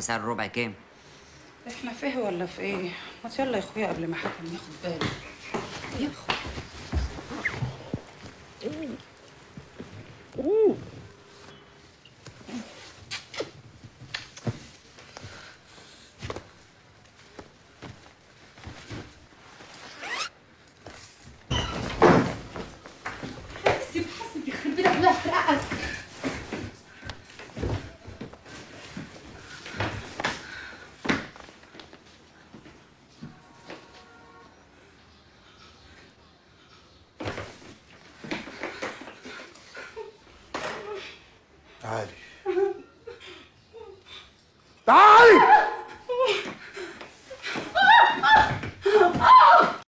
سعر الربع كام احنا فيه ولا في ايه؟ ما يلا يا اخويا قبل ما حكم ياخد باله يا اخويا حاسب حاسب يخرب بيتك لا احرقك تعالي